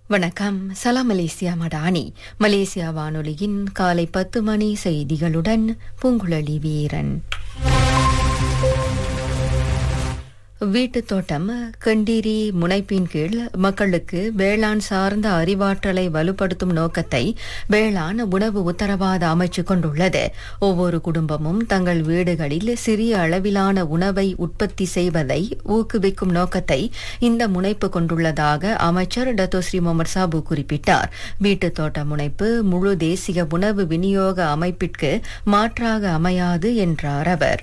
வணக்கம் சலாம் Malaysia Madani Malaysia வானொலியின் காலை பத்து மணி செய்திகளுடன் பூங்குழலி வீரன் வீட்டுத் தோட்டம் கண்டீரி முனைப்பின் கீழ் மக்களுக்கு வேளாண் சார்ந்த அறிவாற்றலை வலுப்படுத்தும் நோக்கத்தை வேளாண் உணவு உத்தரவாத அமைச்சு கொண்டுள்ளது ஒவ்வொரு குடும்பமும் தங்கள் வீடுகளில் சிறிய அளவிலான உணவை உற்பத்தி செய்வதை ஊக்குவிக்கும் நோக்கத்தை இந்த முனைப்பு கொண்டுள்ளதாக அமைச்சர் டத்தோஸ்ரீ முகமது சாபு குறிப்பிட்டார் வீட்டுத் தோட்ட முனைப்பு முழு தேசிய உணவு விநியோக அமைப்பிற்கு மாற்றாக அமையாது என்றார் அவர்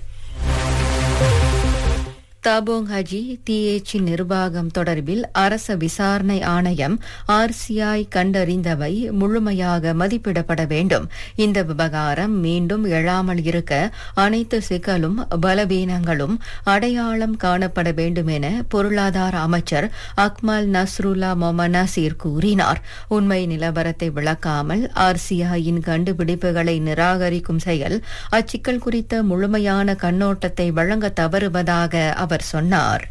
தாபோங் ஹஜி டிஏச்சி நிர்வாகம் தொடர்பில் அரச விசாரணை ஆணையம் ஆர்சிஐ கண்டறிந்தவை முழுமையாக மதிப்பிடப்பட வேண்டும் இந்த விவகாரம் மீண்டும் எழாமல் இருக்க அனைத்து சிக்கலும் பலவீனங்களும் அடையாளம் காணப்பட வேண்டும் என பொருளாதார அமைச்சர் அக்மல் நஸ்ருல்லா மொமன் நசீர் கூறினார் உண்மை நிலவரத்தை விளக்காமல் ஆர்சிஐயின் கண்டுபிடிப்புகளை நிராகரிக்கும் செயல் அச்சிக்கல் குறித்த முழுமையான கண்ணோட்டத்தை வழங்க தவறுவதாக அவர் சொன்னார்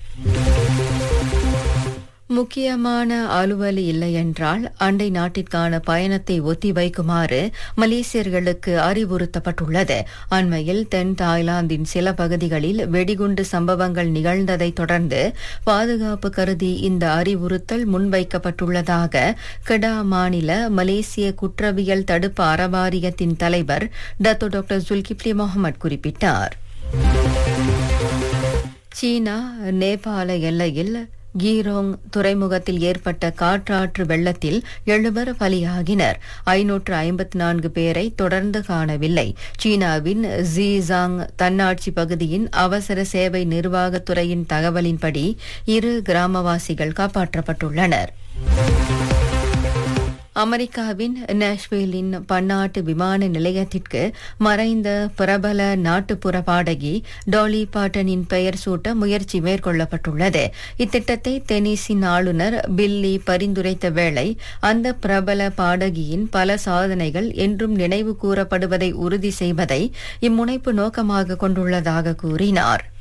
முக்கியமான அலுவலி இல்லையென்றால் அண்டை நாட்டிற்கான பயணத்தை ஒத்திவைக்குமாறு மலேசியர்களுக்கு அறிவுறுத்தப்பட்டுள்ளது அண்மையில் தென் தாய்லாந்தின் சில பகுதிகளில் வெடிகுண்டு சம்பவங்கள் நிகழ்ந்ததைத் தொடர்ந்து பாதுகாப்பு கருதி இந்த அறிவுறுத்தல் முன்வைக்கப்பட்டுள்ளதாக கெடா மாநில மலேசிய குற்றவியல் தடுப்பு அறவாரியத்தின் தலைவர் டத்தோ டாக்டர் ஜுல்கிப்லி முகமது குறிப்பிட்டார் சீனா நேபாள எல்லையில் கீரோங் துறைமுகத்தில் ஏற்பட்ட காற்றாற்று வெள்ளத்தில் எழுவர் பலியாகினர் ஐநூற்று ஐம்பத்தி நான்கு பேரை தொடர்ந்து காணவில்லை சீனாவின் ஜீசாங் தன்னாட்சி பகுதியின் அவசர சேவை நிர்வாகத்துறையின் தகவலின்படி இரு கிராமவாசிகள் காப்பாற்றப்பட்டுள்ளனர் அமெரிக்காவின் நேஷ்வேலின் பன்னாட்டு விமான நிலையத்திற்கு மறைந்த பிரபல நாட்டுப்புற பாடகி டாலி பாட்டனின் பெயர் சூட்ட முயற்சி மேற்கொள்ளப்பட்டுள்ளது இத்திட்டத்தை தெனிசின் ஆளுநர் பில்லி பரிந்துரைத்த வேளை அந்த பிரபல பாடகியின் பல சாதனைகள் என்றும் நினைவு கூறப்படுவதை உறுதி செய்வதை இம்முனைப்பு நோக்கமாக கொண்டுள்ளதாக கூறினார்